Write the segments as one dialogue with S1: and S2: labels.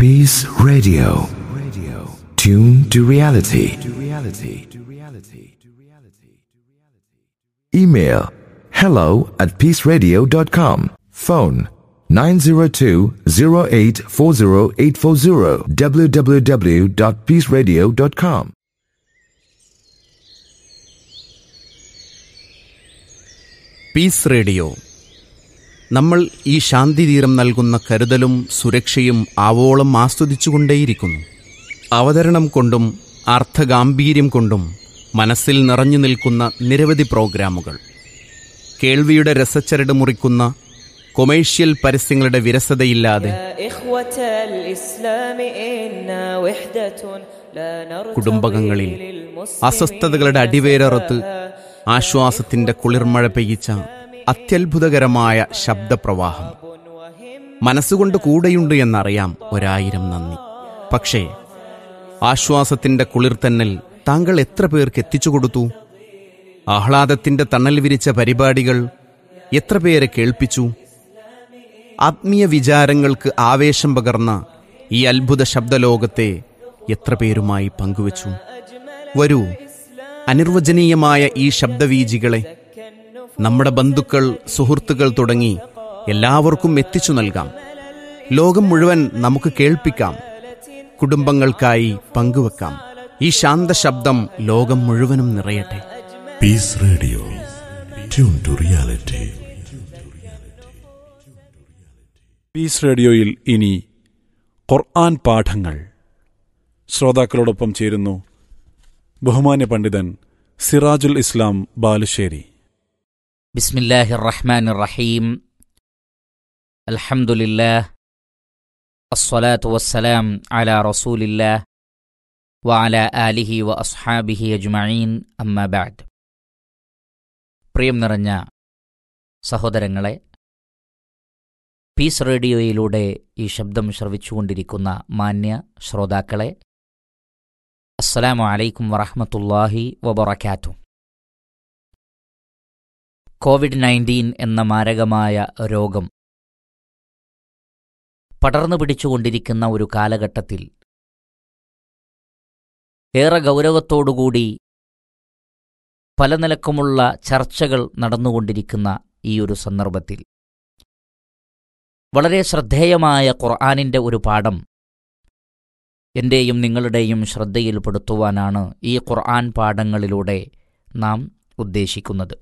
S1: Peace Radio. Radio. Tune to reality. To reality. To reality. To reality. Email hello at peaceradio.com. Phone 902-0840840 www.peaceradio.com.
S2: Peace radio നമ്മൾ ഈ ശാന്തിതീരം നൽകുന്ന കരുതലും സുരക്ഷയും ആവോളം ആസ്വദിച്ചുകൊണ്ടേയിരിക്കുന്നു അവതരണം കൊണ്ടും അർത്ഥഗാംഭീര്യം കൊണ്ടും മനസ്സിൽ നിറഞ്ഞു നിൽക്കുന്ന നിരവധി പ്രോഗ്രാമുകൾ കേൾവിയുടെ രസച്ചരട് മുറിക്കുന്ന കൊമേഴ്ഷ്യൽ പരസ്യങ്ങളുടെ വിരസതയില്ലാതെ
S3: يا إخوة الإسلام إنا وحدة لا نرتضي
S2: കുടുംബകങ്ങളിൽ
S3: للمسلمين
S2: അസ്വസ്ഥതകളുടെ അടിവേരറുത്ത് ആശ്വാസത്തിന്റെ കുളിർമഴ പെയ്യിച്ച അത്യത്ഭുതകരമായ ശബ്ദപ്രവാഹം മനസ്സുകൊണ്ട് കൂടെയുണ്ട് എന്നറിയാം ഒരായിരം നന്ദി പക്ഷേ ആശ്വാസത്തിന്റെ കുളിർത്തന്നൽ താങ്കൾ എത്ര പേർക്ക് എത്തിച്ചു കൊടുത്തു ആഹ്ലാദത്തിന്റെ തണൽ വിരിച്ച പരിപാടികൾ എത്ര പേരെ കേൾപ്പിച്ചു ആത്മീയ വിചാരങ്ങൾക്ക് ആവേശം പകർന്ന ഈ അത്ഭുത ശബ്ദലോകത്തെ എത്ര പേരുമായി പങ്കുവച്ചു വരൂ അനിർവചനീയമായ ഈ ശബ്ദവീജികളെ നമ്മുടെ ബന്ധുക്കൾ സുഹൃത്തുക്കൾ തുടങ്ങി എല്ലാവർക്കും എത്തിച്ചു നൽകാം ലോകം മുഴുവൻ നമുക്ക് കേൾപ്പിക്കാം കുടുംബങ്ങൾക്കായി പങ്കുവെക്കാം ഈ ശാന്ത ശബ്ദം ലോകം മുഴുവനും നിറയട്ടെ
S4: Peace Radio. Tune to reality.
S5: Peace റേഡിയോയിൽ ഇനി ഖുർആൻ പാഠങ്ങൾ ശ്രോതാക്കളോടൊപ്പം ചേരുന്നു ബഹുമാന്യ പണ്ഡിതൻ സിറാജുൽ ഇസ്ലാം ബാലുശ്ശേരി
S6: بسم الله الرحمن الرحيم الحمد لله الصلاة والسلام على رسول الله وعلى آله وأصحابه أجمعين أما بعد പ്രിയം നിറഞ്ഞ സഹോദരങ്ങളെ പീസ് റേഡിയോയിലൂടെ ഈ ശബ്ദം ശ്രവിച്ചുകൊണ്ടിരിക്കുന്ന മാന്യ ശ്രോതാക്കളെ അസ്സലാമു അലൈക്കും വറഹ്മത്തുള്ളാഹി വബറകാതുഹു കോവിഡ് നയൻറ്റീൻ എന്ന മാരകമായ രോഗം പടർന്നു പിടിച്ചുകൊണ്ടിരിക്കുന്ന ഒരു കാലഘട്ടത്തിൽ ഏറെ ഗൗരവത്തോടുകൂടി പല നിലക്കുമുള്ള ചർച്ചകൾ നടന്നുകൊണ്ടിരിക്കുന്ന ഈ ഒരു സന്ദർഭത്തിൽ വളരെ ശ്രദ്ധേയമായ ഖുർആാനിൻ്റെ ഒരു പാഠം എൻ്റെയും നിങ്ങളുടെയും ശ്രദ്ധയിൽപ്പെടുത്തുവാനാണ് ഈ ഖുർആൻ പാഠങ്ങളിലൂടെ നാം ഉദ്ദേശിക്കുന്നത്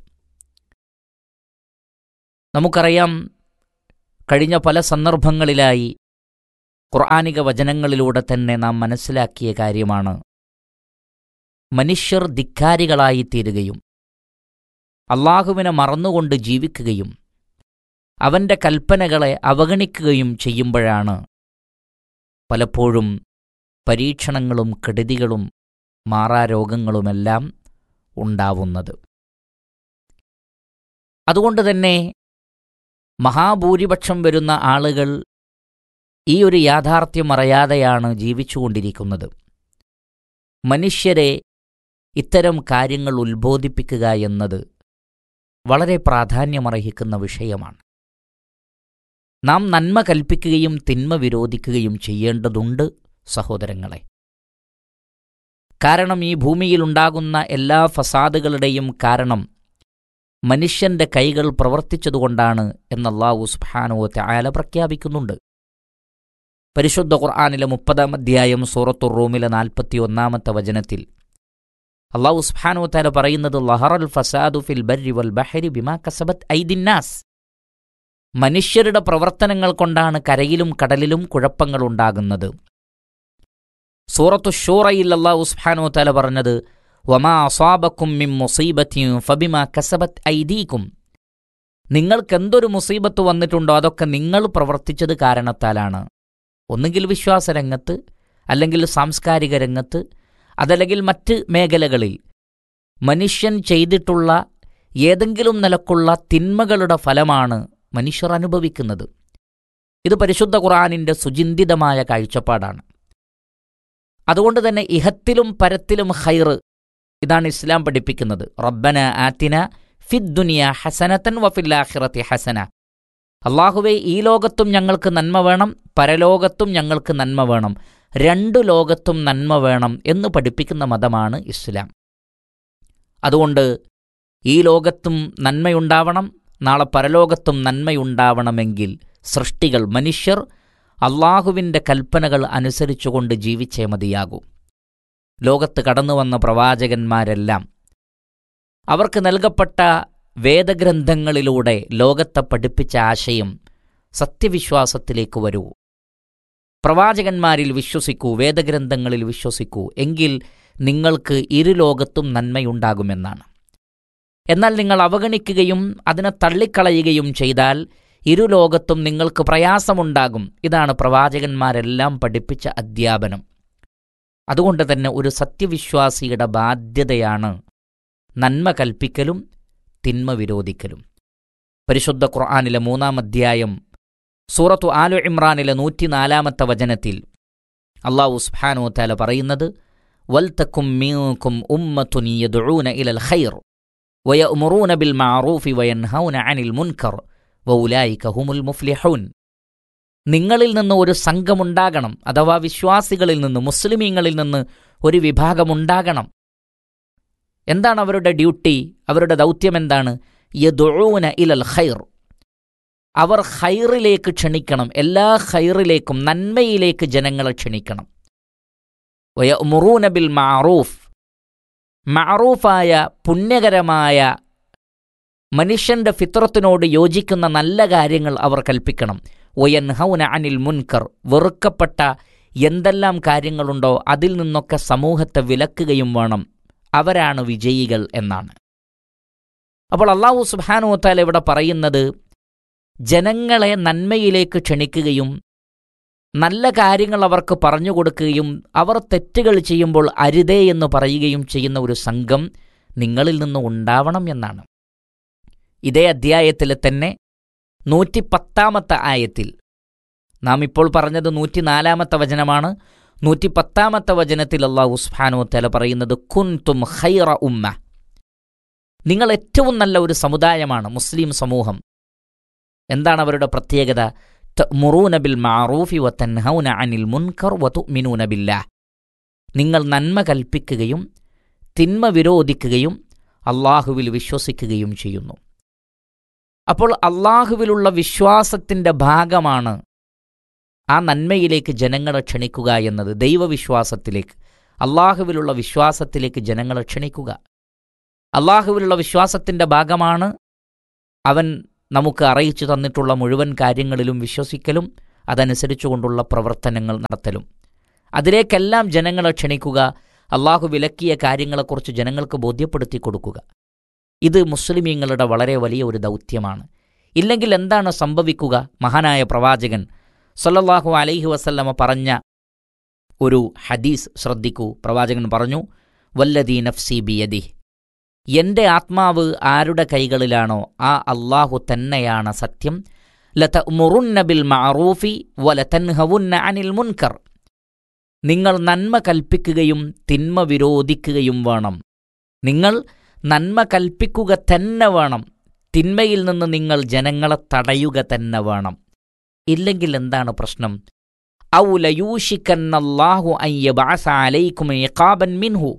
S6: നമുക്കറിയാം കഴിഞ്ഞ പല സന്ദർഭങ്ങളിലായി ഖുർആാനിക വചനങ്ങളിലൂടെ തന്നെ നാം മനസ്സിലാക്കിയ കാര്യമാണ് മനുഷ്യർ ധിക്കാരികളായി തീരുകയും അള്ളാഹുവിനെ മറന്നുകൊണ്ട് ജീവിക്കുകയും അവൻ്റെ കൽപ്പനകളെ അവഗണിക്കുകയും ചെയ്യുമ്പോഴാണ് പലപ്പോഴും പരീക്ഷണങ്ങളും കെടുതികളും മാറാരോഗങ്ങളുമെല്ലാം ഉണ്ടാവുന്നത് അതുകൊണ്ട് തന്നെ മഹാഭൂരിപക്ഷം വരുന്ന ആളുകൾ ഈ ഒരു യാഥാർത്ഥ്യം അറിയാതെയാണ് ജീവിച്ചുകൊണ്ടിരിക്കുന്നത് മനുഷ്യരെ ഇത്തരം കാര്യങ്ങൾ ഉത്ബോധിപ്പിക്കുക എന്നത് വളരെ പ്രാധാന്യമർഹിക്കുന്ന വിഷയമാണ് നാം നന്മ കൽപ്പിക്കുകയും തിന്മ വിരോധിക്കുകയും ചെയ്യേണ്ടതുണ്ട് സഹോദരങ്ങളെ കാരണം ഈ ഭൂമിയിലുണ്ടാകുന്ന എല്ലാ ഫസാദുകളുടെയും കാരണം മനുഷ്യന്റെ കൈകൾ പ്രവർത്തിച്ചതുകൊണ്ടാണ് എന്നല്ലാഹു സുബ്ഹാനഹു തആല പ്രഖ്യാപിക്കുന്നുണ്ട് പരിശുദ്ധ ഖുർആാനിലെ മുപ്പതാം അധ്യായം സൂറത്തുർ റൂമിലെ നാൽപ്പത്തി ഒന്നാമത്തെ വചനത്തിൽ അള്ളാഹു സുബ്ഹാനഹു തആല പറയുന്നത് ലഹറൽ ഫസാദു ഫിൽ ബർരി വൽ ബഹരി ബിമാ കസബത് ഐദിന്നാസ് മനുഷ്യരുടെ പ്രവർത്തനങ്ങൾ കൊണ്ടാണ് കരയിലും കടലിലും കുഴപ്പങ്ങൾ ഉണ്ടാകുന്നത് സൂറത്തു ഷൂറയിൽ അള്ളാഹു സുബ്ഹാനഹു തആല പറഞ്ഞത് വമാ അസാബക്കും മിൻ മുസീബത്തിൻ ഫബിമാ കസബത് ഐദീക്കും നിങ്ങൾക്കെന്തൊരു മുസീബത്ത് വന്നിട്ടുണ്ടോ അതൊക്കെ നിങ്ങൾ പ്രവർത്തിച്ചത് കാരണത്താലാണ് ഒന്നുകിൽ വിശ്വാസരംഗത്ത് അല്ലെങ്കിൽ സാംസ്കാരിക രംഗത്ത് അതല്ലെങ്കിൽ മറ്റ് മേഖലകളിൽ മനുഷ്യൻ ചെയ്തിട്ടുള്ള ഏതെങ്കിലും നിലക്കുള്ള തിന്മകളുടെ ഫലമാണ് മനുഷ്യർ അനുഭവിക്കുന്നത് ഇത് പരിശുദ്ധ ഖുർആാനിൻ്റെ സുചിന്തിതമായ കാഴ്ചപ്പാടാണ് അതുകൊണ്ട് തന്നെ ഇഹത്തിലും പരത്തിലും ഹൈറ് ഇതാണ് ഇസ്ലാം പഠിപ്പിക്കുന്നത് റബ്ബന ആത്തിന ഫിദ്ദുനിയ ഹസനത്തൻ വഫില്ലാഖിറത്തി ഹസന അള്ളാഹുവെ ഈ ലോകത്തും ഞങ്ങൾക്ക് നന്മ വേണം പരലോകത്തും ഞങ്ങൾക്ക് നന്മ വേണം രണ്ടു ലോകത്തും നന്മ വേണം എന്ന് പഠിപ്പിക്കുന്ന മതമാണ് ഇസ്ലാം അതുകൊണ്ട് ഈ ലോകത്തും നന്മയുണ്ടാവണം നാളെ പരലോകത്തും നന്മയുണ്ടാവണമെങ്കിൽ സൃഷ്ടികൾ മനുഷ്യർ അള്ളാഹുവിൻ്റെ കൽപ്പനകൾ അനുസരിച്ചുകൊണ്ട് ജീവിച്ചേ മതിയാകൂ ലോകത്ത് കടന്നുവന്ന പ്രവാചകന്മാരെല്ലാം അവർക്ക് നൽകപ്പെട്ട വേദഗ്രന്ഥങ്ങളിലൂടെ ലോകത്തെ പഠിപ്പിച്ച ആശയം സത്യവിശ്വാസത്തിലേക്ക് വരൂ പ്രവാചകന്മാരിൽ വിശ്വസിക്കൂ വേദഗ്രന്ഥങ്ങളിൽ വിശ്വസിക്കൂ എങ്കിൽ നിങ്ങൾക്ക് ഇരു ലോകത്തും നന്മയുണ്ടാകുമെന്നാണ് എന്നാൽ നിങ്ങൾ അവഗണിക്കുകയും അതിനെ തള്ളിക്കളയുകയും ചെയ്താൽ ഇരു ലോകത്തും നിങ്ങൾക്ക് പ്രയാസമുണ്ടാകും ഇതാണ് പ്രവാചകന്മാരെല്ലാം പഠിപ്പിച്ച അധ്യാപനം അതുകൊണ്ട് തന്നെ ഒരു സത്യവിശ്വാസിയുടെ ബാധ്യതയാണ് നന്മ കൽപ്പിക്കലും തിന്മ വിരോധിക്കലും പരിശുദ്ധ ഖുർആാനിലെ മൂന്നാം അധ്യായം സൂറത്തു ആലു ഇമ്രാനിലെ നൂറ്റിനാലാമത്തെ വചനത്തിൽ അള്ളാഹു സുബ്ഹാനഹു തആല പറയുന്നത് വൽതക്കും മീൻകും ഉമ്മത്തുൻ യദ്ഊന ഇലൽ ഖൈർ വയഅ്മുറൂന ബിൽ മഅറൂഫി വയൻഹൗന അനിൽ മുൻകർ വൗലായിക ഹുമുൽ മുഫ്ലിഹൂൻ നിങ്ങളിൽ നിന്ന് ഒരു സംഘമുണ്ടാകണം അഥവാ വിശ്വാസികളിൽ നിന്ന് മുസ്ലിമീങ്ങളിൽ നിന്ന് ഒരു വിഭാഗമുണ്ടാകണം എന്താണ് അവരുടെ ഡ്യൂട്ടി അവരുടെ ദൗത്യം എന്താണ് യദുഊന ഇലൽ ഖൈർ അവർ ഖൈറിലേക്ക് ക്ഷണിക്കണം എല്ലാ ഖൈറിലേക്കും നന്മയിലേക്ക് ജനങ്ങളെ ക്ഷണിക്കണം വയമുറൂന ബിൽ മാറൂഫ് മാറൂഫായ പുണ്യകരമായ മനുഷ്യന്റെ ഫിത്രത്തിനോട് യോജിക്കുന്ന നല്ല കാര്യങ്ങൾ അവർ കൽപ്പിക്കണം ഒയൻഹൗന അനിൽ മുൻകർ വെറുക്കപ്പെട്ട എന്തെല്ലാം കാര്യങ്ങളുണ്ടോ അതിൽ നിന്നൊക്കെ സമൂഹത്തെ വിലക്കുകയും വേണം അവരാണ് വിജയികൾ എന്നാണ് അപ്പോൾ അള്ളാഹു സുബാനുത്താല ഇവിടെ പറയുന്നത് ജനങ്ങളെ നന്മയിലേക്ക് ക്ഷണിക്കുകയും നല്ല കാര്യങ്ങൾ അവർക്ക് പറഞ്ഞു കൊടുക്കുകയും അവർ തെറ്റുകൾ ചെയ്യുമ്പോൾ അരുതേ എന്ന് പറയുകയും ചെയ്യുന്ന ഒരു സംഘം നിങ്ങളിൽ നിന്ന് ഉണ്ടാവണം എന്നാണ് ഇതേ അധ്യായത്തിലെ തന്നെ നൂറ്റിപ്പത്താമത്തെ ആയത്തിൽ നാം ഇപ്പോൾ പറഞ്ഞത് നൂറ്റിനാലാമത്തെ വചനമാണ് നൂറ്റിപ്പത്താമത്തെ വചനത്തിൽ അള്ളാഹു സുബ്ഹാനഹു തആല പറയുന്നത് കുൻതും ഖൈറ ഉമ്മ നിങ്ങൾ ഏറ്റവും നല്ല ഒരു സമുദായമാണ് മുസ്ലിം സമൂഹം എന്താണ് അവരുടെ പ്രത്യേകത തഅ്മുറൂന ബിൽ മഅറൂഫി വതൻഹൗന അനിൽ മുൻകർ വതുഅ്മിനൂന ബില്ലാഹ് നിങ്ങൾ നന്മ കൽപ്പിക്കുകയും തിന്മ വിരോധിക്കുകയും അള്ളാഹുവിൽ വിശ്വസിക്കുകയും ചെയ്യുന്നു അപ്പോൾ അള്ളാഹുവിലുള്ള വിശ്വാസത്തിൻ്റെ ഭാഗമാണ് ആ നന്മയിലേക്ക് ജനങ്ങളെ ക്ഷണിക്കുക എന്നത് ദൈവവിശ്വാസത്തിലേക്ക് അള്ളാഹുവിലുള്ള വിശ്വാസത്തിലേക്ക് ജനങ്ങളെ ക്ഷണിക്കുക അള്ളാഹുവിലുള്ള വിശ്വാസത്തിൻ്റെ ഭാഗമാണ് അവൻ നമുക്ക് അറിയിച്ചു തന്നിട്ടുള്ള മുഴുവൻ കാര്യങ്ങളിലും വിശ്വസിക്കലും അതനുസരിച്ചുകൊണ്ടുള്ള പ്രവർത്തനങ്ങൾ നടത്തലും അതിലേക്കെല്ലാം ജനങ്ങളെ ക്ഷണിക്കുക അള്ളാഹു വിലക്കിയ കാര്യങ്ങളെക്കുറിച്ച് ജനങ്ങൾക്ക് ബോധ്യപ്പെടുത്തി കൊടുക്കുക ഇത് മുസ്ലിമീങ്ങളുടെ വളരെ വലിയ ഒരു ദൗത്യമാണ് ഇല്ലെങ്കിൽ എന്താണ് സംഭവിക്കുക മഹാനായ പ്രവാചകൻ സല്ലല്ലാഹു അലൈഹി വസല്ലമ പറഞ്ഞ ഒരു ഹദീസ് ശ്രദ്ധിക്കൂ പ്രവാചകൻ പറഞ്ഞു വല്ലദീ നഫ്സി ബിയദി എന്റെ ആത്മാവ് ആരുടെ കൈകളിലാണോ ആ അള്ളാഹു തന്നെയാണ് സത്യം ലതഉമുറുന്ന ബിൽ മഅറൂഫി വലതൻഹവുന്ന അനിൽ മുൻകർ നിങ്ങൾ നന്മ കൽപ്പിക്കുകയും തിന്മ വിരോധിക്കുകയും വേണം നിങ്ങൾ നന്മ കൽപ്പിക്കുക തന്നെ വേണം തിന്മയിൽ നിന്ന് നിങ്ങൾ ജനങ്ങളെ തടയുക തന്നെ വേണം ഇല്ലെങ്കിൽ എന്താണ് പ്രശ്നം ഔ ലയൂഷിക്കന്നല്ലാഹു അയ്യബഅസ അലൈക്കും ഇഖാബൻ മിൻഹു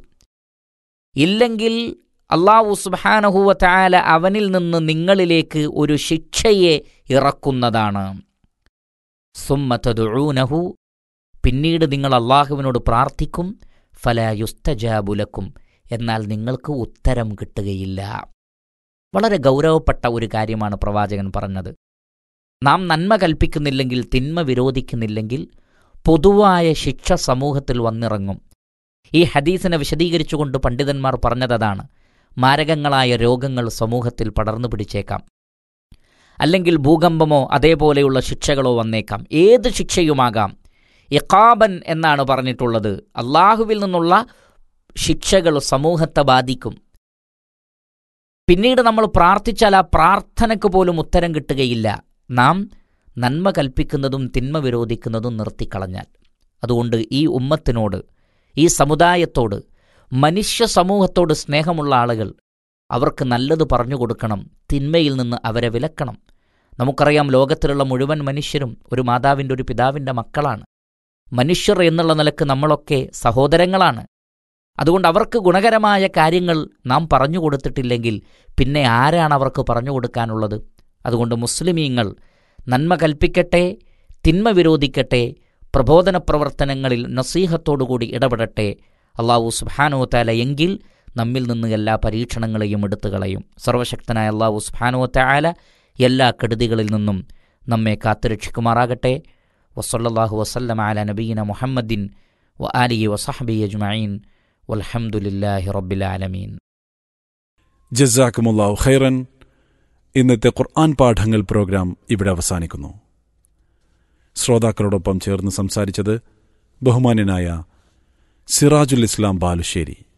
S6: ഇല്ലെങ്കിൽ അള്ളാഹു സുബ്ഹാനഹുവ തആല അവനിൽ നിന്ന് നിങ്ങളിലേക്ക് ഒരു ശിക്ഷയെ ഇറക്കുന്നതാണ് സുമ്മ തദുഊനഹു പിന്നീട് നിങ്ങൾ അള്ളാഹുവിനോട് പ്രാർത്ഥിക്കും ഫലായുസ്തജാബുലക്കും എന്നാൽ നിങ്ങൾക്ക് ഉത്തരം കിട്ടുകയില്ല വളരെ ഗൗരവപ്പെട്ട ഒരു കാര്യമാണ് പ്രവാചകൻ പറഞ്ഞത് നാം നന്മ കൽപ്പിക്കുന്നില്ലെങ്കിൽ തിന്മ വിരോധിക്കുന്നില്ലെങ്കിൽ പൊതുവായ ശിക്ഷ സമൂഹത്തിൽ വന്നിറങ്ങും ഈ ഹദീസിനെ വിശദീകരിച്ചുകൊണ്ട് പണ്ഡിതന്മാർ പറഞ്ഞതാണ് മാരകങ്ങളായ രോഗങ്ങൾ സമൂഹത്തിൽ പടർന്നു പിടിച്ചേക്കാം അല്ലെങ്കിൽ ഭൂകമ്പമോ അതേപോലെയുള്ള ശിക്ഷകളോ വന്നേക്കാം ഏത് ശിക്ഷയുമാകാം ഇഖാബൻ എന്നാണ് പറഞ്ഞിട്ടുള്ളത് അള്ളാഹുവിൽ നിന്നുള്ള ശിക്ഷകൾ സമൂഹത്തെ ബാധിക്കും പിന്നീട് നമ്മൾ പ്രാർത്ഥിച്ചാൽ ആ പ്രാർത്ഥനയ്ക്ക് പോലും ഉത്തരം കിട്ടുകയില്ല നാം നന്മ കൽപ്പിക്കുന്നതും തിന്മ വിരോധിക്കുന്നതും നിർത്തിക്കളഞ്ഞാൽ അതുകൊണ്ട് ഈ ഉമ്മത്തിനോട് ഈ സമുദായത്തോട് മനുഷ്യ സമൂഹത്തോട് സ്നേഹമുള്ള ആളുകൾ അവർക്ക് നല്ലത് പറഞ്ഞു കൊടുക്കണം തിന്മയിൽ നിന്ന് അവരെ വിലക്കണം നമുക്കറിയാം ലോകത്തിലുള്ള മുഴുവൻ മനുഷ്യരും ഒരു മാതാവിൻ്റെ ഒരു പിതാവിൻ്റെ മക്കളാണ് മനുഷ്യർ എന്നുള്ള നിലക്ക് നമ്മളൊക്കെ സഹോദരങ്ങളാണ് അതുകൊണ്ട് അവർക്ക് ഗുണകരമായ കാര്യങ്ങൾ നാം പറഞ്ഞു കൊടുത്തിട്ടില്ലെങ്കിൽ പിന്നെ ആരാണ് അവർക്ക് പറഞ്ഞു കൊടുക്കാനുള്ളത് അതുകൊണ്ട് മുസ്ലിമീങ്ങൾ നന്മ കൽപ്പിക്കട്ടെ തിന്മ വിരോധിക്കട്ടെ പ്രബോധന പ്രവർത്തനങ്ങളിൽ നസീഹത്തോടുകൂടി ഇടപെടട്ടെ അള്ളാഹു സുബ്ഹാനോ താല എങ്കിൽ നമ്മിൽ നിന്ന് എല്ലാ പരീക്ഷണങ്ങളെയും എടുത്തു കളയും സർവശക്തനായ അള്ളാഹു സുബ്ഹാനോ താല എല്ലാ കെടുതികളിൽ നിന്നും നമ്മെ കാത്തുരക്ഷിക്കുമാറാകട്ടെ വസല്ലാഹു വസല്ലം അല നബീന മുഹമ്മദിൻ വ ആലിഹി വസഹബി അജ്മഈൻ വൽഹംദുലില്ലാഹി റബ്ബിൽ ആലമീൻ
S5: ജസാക്കുമുല്ലാഹു ഖൈറൻ ഇന്നത്തെ ഖുർആൻ പാഠങ്ങൾ പ്രോഗ്രാം ഇവിടെ അവസാനിക്കുന്നു ശ്രോതാക്കളോടൊപ്പം ചേർന്ന് സംസാരിച്ചത് ബഹുമാന്യനായ സിറാജുൽ ഇസ്ലാം ബാലുശ്ശേരി